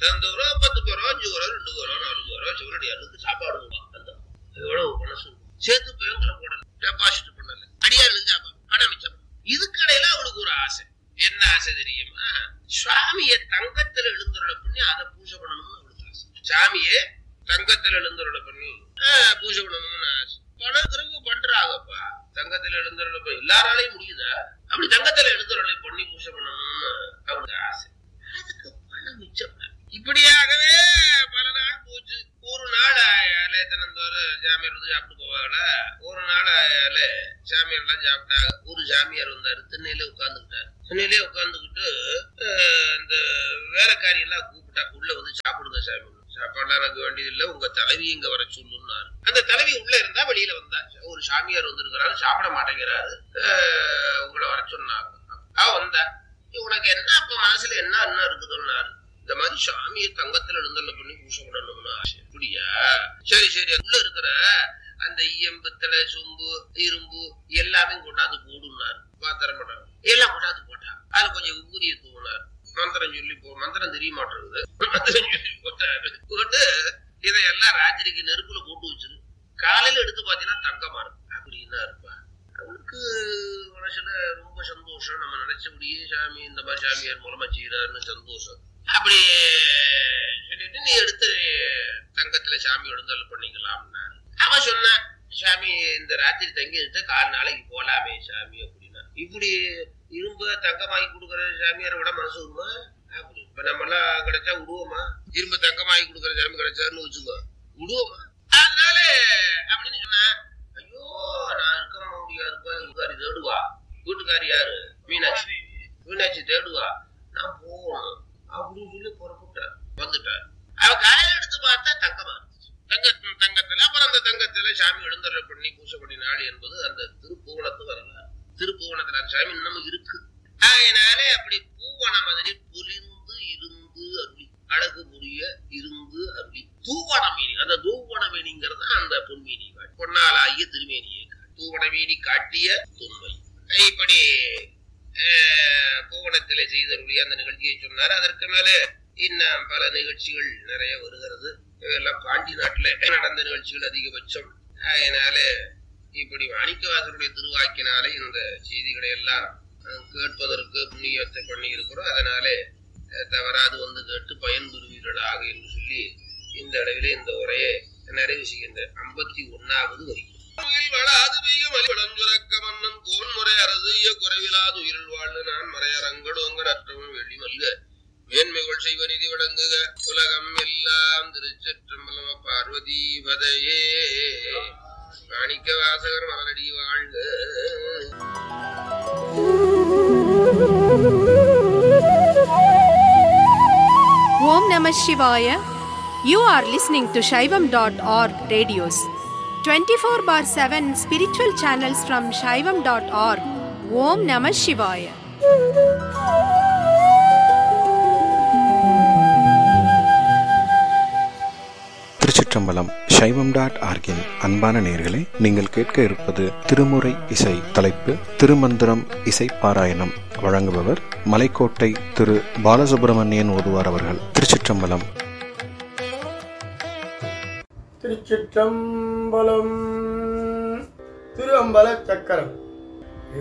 தந்தோரம் பத்து பேரோ அஞ்சு பேரோ ரெண்டு பேரோ நாலு பேரோ சிவனடியாருக்கு சாப்பாடு கொடுப்பான் அந்த எவ்வளவு மனசு சேர்த்து பேங்கில் போடல டெபாசிட் பண்ணல அடியாருக்கு சாப்பாடு பணம் மிச்சம் இதுக்கிடையில அவளுக்கு ஒரு ஆசை என்ன ஆசை தெரியுமா சுவாமியை தங்கத்துல எழுந்துருள பண்ணி அதை பூஜை பண்ணணும்னு அவளுக்கு ஆசை சாமியே தங்கத்துல எழுந்துருள பண்ணி ஆஹ், பூஜை பண்ணணும்னு ஆசை பணம் திரும்ப பண்றாங்கப்பா தங்கத்துல எழுந்துருள பண்ணி எல்லாராலையும் முடியுதா அப்படி தங்கத்துல எழுந்துருளை பண்ணி பூஜை பண்ணணும்னு அவளுக்கு ஆசை அதுக்கு பணம் மிச்சம் இப்படியாகவே பல நாள் போச்சு ஒரு நாள் ஆயாலே தினந்தோறும் ஜாமியார் வந்து சாப்பிட்டு போவாங்கள ஒரு நாள் ஆயாலே சாமியார் எல்லாம் சாப்பிட்டாங்க ஒரு சாமியார் வந்தாரு திண்ணையிலே உட்கார்ந்துக்கிட்டாரு திண்ணையிலே உட்கார்ந்துக்கிட்டு அஹ், இந்த வேலைக்காரி எல்லாம் கூப்பிட்டா உள்ள வந்து சாப்பிடுங்க சாமி சாப்பாடுலாம் எனக்கு வேண்டியதில்லை உங்க தலைவி இங்க வர சொல்லுன்னாரு அந்த தலைவி உள்ள இருந்தா வெளியில வந்தா ஒரு சாமியார் வந்திருக்கிறாரு சாப்பிட மாட்டேங்கிறாரு அஹ், உங்களை வர சொன்னாங்க அவ வந்தா உனக்கு என்ன அப்ப மனசுல என்ன என்ன இருக்குதுன்னாரு இந்த மாதிரி சாமியை தங்கத்துல எழுந்தள்ள பண்ணி பூசை பண்ணணும்னு ஆசை அப்படியா சரி சரி உள்ள இருக்கிற அந்த ஈயம் பித்தளை சொம்பு இரும்பு எல்லாமே கொண்டாந்து போடுனாரு பாத்திரம் பண்ணாரு எல்லாம் கொண்டாந்து போட்டா அதுல கொஞ்சம் உபூதியை தூவினார் மந்திரம் சொல்லி போ மந்திரம் தெரிய மாட்டேங்குது மந்திரம் சொல்லி போட்டாரு போட்டு இதையெல்லாம் ராத்திரிக்கு நெருப்புல போட்டு வச்சிரு காலையில எடுத்து பாத்தீங்கன்னா தங்கமா இருக்கு அப்படின்னா இருப்பா அவனுக்கு மனசுல ரொம்ப சந்தோஷம் நம்ம நினைச்சபடியே சாமி இந்த மாதிரி சாமியார் மூலமா செய்யறாருன்னு சந்தோஷம் அப்படி சொல்லிட்டு நீ எடுத்து தங்கத்துல சாமி எழுந்தல் பண்ணிக்கலாம்னா அவன் சொன்னான் சாமி இந்த ராத்திரி தங்கி இருந்துட்டு கால் நாளைக்கு போலாமே சாமி அப்படின்னா இப்படி இரும்ப தங்கமாகி கொடுக்குற சாமியாரை விட மனசு வருமா அப்படி இப்ப நம்ம எல்லாம் கிடைச்சா விடுவோமா இரும்ப தங்கமாகி கொடுக்குற சாமி கிடைச்சாருன்னு வச்சுக்கோ விடுவோமா அதனால அப்படின்னு சொன்னா ஐயோ நான் இருக்க முடியாதுப்பா வீட்டுக்காரி தேடுவா வீட்டுக்காரி யாரு மீனாட்சி மீனாட்சி தேடுவா நான் போகணும் அப்படின்னு சொல்லி புறப்பட்டார் வந்துட்டார் அவ காலையில எடுத்து பார்த்தா தங்கமா இருந்துச்சு தங்க தங்கத்துல அப்புறம் அந்த தங்கத்துல சாமி எழுந்தருள பண்ணி பூசை பண்ணினாள் என்பது அந்த திருப்புவனத்து வரலாறு திருப்புவனத்துல அந்த சாமி இன்னமும் இருக்கு அதனாலே அப்படி பூவன மாதிரி பொலிந்து இருந்து அருளி அழகு புரிய இருந்து அருளி தூவனமேனி அந்த தூவனமேனிங்கிறது அந்த பொன்மேனி காட்டு பொன்னாலாகிய திருமேனியை காட்டு தூவனமேனி காட்டிய தொன்மை இப்படி அஹ், பூவனத்திலே செய்தருளிய அந்த நிகழ்ச்சியை சொன்னார் அதற்கு மேல இன்னும் பல நிகழ்ச்சிகள் நிறைய வருகிறது இதெல்லாம் பாண்டி நாட்டுல நடந்த நிகழ்ச்சிகள் அதிகபட்சம் அதனால இப்படி மாணிக்கவாசருடைய திருவாக்கினாலே இந்த செய்திகளை எல்லாம் அஹ், கேட்பதற்கு புண்ணியத்தை பண்ணி இருக்கிறோம் அதனாலே அஹ், தவறாது வந்து கேட்டு பயன்பெறுவீர்களாக என்று சொல்லி இந்த அளவிலே இந்த உரையை நிறைவு செய்கின்ற ஐம்பத்தி ஒன்னாவது வரி வளாது பெய்ய மலிவடம் சுரக்க மன்னன் கோன்முறை அரசிய குறைவிலாது உயிரில் வாழ்ந்து நான் மறையரங்கடோங்க நற்றமும் வெள்ளி மல்க மேன்மைகள் செய்வ நிதி வழங்குக உலகம் எல்லாம் திருச்சற்றம்பலம பார்வதி பதையே மாணிக்க வாசகர் மலரடி வாழ்க Om Namah Shivaya. You are listening to Shaivam.org radios. 24 bar 7 spiritual channels from Shaivam.org. Om Namah Shivaya. திருச்சிற்றம்பலம் சைவம் டாட் ஆர்கின் அன்பான நேர்களே நீங்கள் கேட்க இருப்பது திருமுறை இசை தலைப்பு திருமந்திரம் இசை பாராயணம் வழங்குபவர் மலைக்கோட்டை திரு பாலசுப்பிரமணியன் ஓதுவார் அவர்கள் திருச்சிற்றம்பலம் திருச்சிற்றம்பலம் திரு அம்பல சக்கரம்